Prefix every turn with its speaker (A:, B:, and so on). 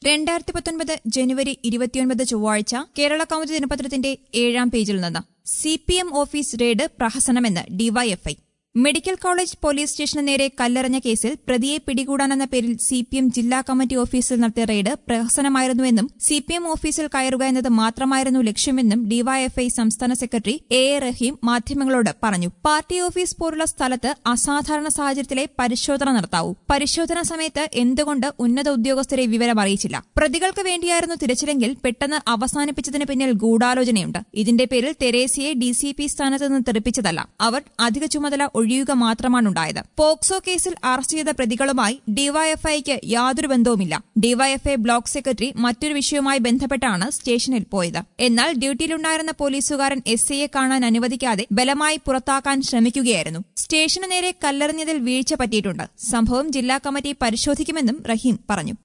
A: രണ്ടായിരത്തി പത്തൊൻപത് ജനുവരി ഇരുപത്തിയൊൻപത് ചൊവ്വാഴ്ച കേരള കൗമുദി ദിനപത്രത്തിന്റെ ഏഴാം പേജിൽ നിന്ന് C P M office raid പ്രഹസനമെന്ന് ഡിവൈഎഫ്ഐ മെഡിക്കൽ കോളേജ് പോലീസ് സ്റ്റേഷന് നേരെ കല്ലെറിഞ്ഞ കേസിൽ പ്രതിയെ പിടികൂടാനെന്ന പേരിൽ സി പി എം ജില്ലാ കമ്മിറ്റി ഓഫീസിൽ നടത്തിയ റെയ്ഡ് പ്രഹസനമായിരുന്നുവെന്നും സി പി എം ഓഫീസിൽ കയറുക എന്നത് മാത്രമായിരുന്നു ലക്ഷ്യമെന്നും ഡിവൈഎഫ്ഐ സംസ്ഥാന സെക്രട്ടറി എ എ റഹീം മാധ്യമങ്ങളോട് പറഞ്ഞു പാർട്ടി ഓഫീസ് പോലുള്ള സ്ഥലത്ത് അസാധാരണ സാഹചര്യത്തിലെ പരിശോധന നടത്താവൂ പരിശോധന സമയത്ത് എന്തുകൊണ്ട് ഉന്നത ഉദ്യോഗസ്ഥരെ വിവരം അറിയിച്ചില്ല പ്രതികൾക്ക് വേണ്ടിയായിരുന്നു തിരച്ചിലെങ്കിൽ പെട്ടെന്ന് അവസാനിപ്പിച്ചതിന് പിന്നിൽ ഗൂഢാലോചനയുണ്ട് ഇതിന്റെ പേരിൽ തെരേസിയെ ഡിസിപി സ്ഥാനത്ത് നിന്ന് തെറിപ്പിച്ചതല്ല അവർ അധിക ചുമതല ഒഴിയുക മാത്രമാണുണ്ടായത് പോക്സോ കേസിൽ അറസ്റ്റ് ചെയ്ത പ്രതികളുമായി ഡിവൈഎഫ്ഐക്ക് യാതൊരു ബന്ധവുമില്ല ഡിവൈഎഫ്ഐ ബ്ലോക്ക് സെക്രട്ടറി മറ്റൊരു വിഷയവുമായി ബന്ധപ്പെട്ടാണ് സ്റ്റേഷനിൽ പോയത് എന്നാൽ ഡ്യൂട്ടിയിലുണ്ടായിരുന്ന പോലീസുകാരൻ എസ് ഐയെ കാണാൻ അനുവദിക്കാതെ ബലമായി പുറത്താക്കാൻ ശ്രമിക്കുകയായിരുന്നു സ്റ്റേഷന് നേരെ കല്ലെറിഞ്ഞതിൽ വീഴ്ച പറ്റിയിട്ടുണ്ട് സംഭവം ജില്ലാ കമ്മിറ്റി പരിശോധിക്കുമെന്നും റഹീം പറഞ്ഞു